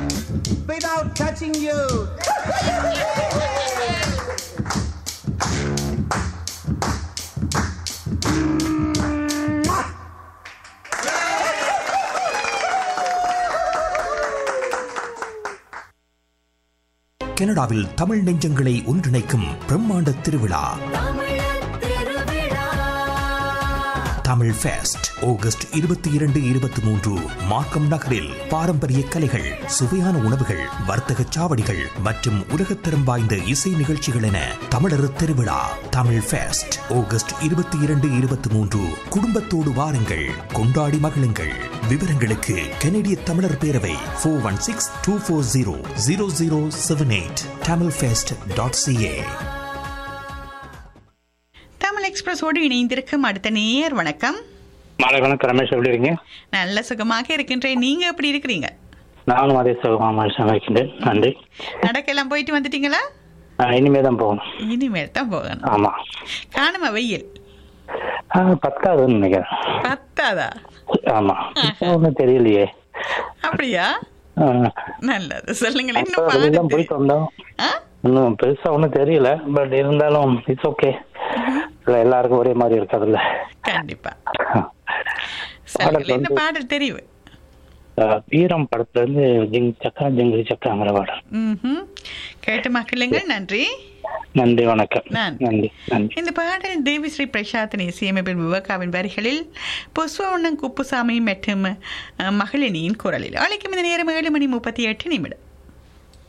without touching you. கனடாவில் தமிழ் நெஞ்சங்களை ஒன்றிணைக்கும் பிரம்மாண்ட திருவிழா தமிழ் ஃபெஸ்ட் ஆகஸ்ட் இருபத்தி இரண்டு இருபத்தி மூன்று மார்க்கம் நகரில் பாரம்பரிய கலைகள் சுவையான உணவுகள் வர்த்தக சாவடிகள் மற்றும் உலகத்தரம் வாய்ந்த இசை நிகழ்ச்சிகள் என தமிழர் திருவிழா தமிழ் ஃபெஸ்ட் ஆகஸ்ட் இருபத்தி இரண்டு இருபத்தி மூன்று குடும்பத்தோடு வாருங்கள் கொண்டாடி மகிழுங்கள் விவரங்களுக்கு கனடிய தமிழர் பேரவை four one six two four zero zero zero seven eight Tamil fest dot CA Tamil எக்ஸ்பிரஸோடு இணைந்திருக்கும் அடுத்த நேயர் வணக்கம் மாலை வணக்கம் ரமேஷ் எப்படி இருக்கீங்க நல்ல சுகமாக இருக்கின்றேன் நீங்க எப்படி இருக்கிறீங்க நானும் அதே சுகமாக சமைக்கின்றேன் நன்றி நடக்கெல்லாம் போயிட்டு வந்துட்டீங்களா நான் இனிமே தான் போகணும் இனிமேல் தான் போகணும் ஆமா காணுமா வெயில் ஆ, பத்தாதுன்னு நினைக்கிறேன் பத்தாதா ஆமா இப்போ ஒன்றும் தெரியலையே அப்படியா ஆ, நல்லது சொல்லுங்களேன் அப்ப இன்னும் வெளியெல்லாம் பாடுது போயிட்டு வந்தோம் ஆ? இன்னும் பெருசா ஒன்றும் தெரியல பட் இருந்தாலும் இட்ஸ் ஓகே எல்லாருக்கும் ஒரே மாதிரி இருக்காதுல்ல கண்டிப்பா பாடல் சொல்லுங்களேன் என்ன வந்து பாடல் தெரிவு ஆ, வீரம் படத்துல இருந்து ஜிங் சக்கா ஜிங்கு சக்காங்கிற பாடல் ம்ஹும். கேட்டு மக்களுங்கள் நன்றி நன்றி வணக்கம் நன்றி. நன்றி நன்றி இந்த பாடல் தேவிஸ்ரீ பிரசாத்தின் இசையமைப்பின் விவகாவின் வரிகளில் புஷ்பவண்ணன் குப்புசாமி மற்றும் அஹ், மகளினியின் குரலில் அழைக்கும் இந்த நேரம் ஏழு மணி முப்பத்தி எட்டு நிமிடம்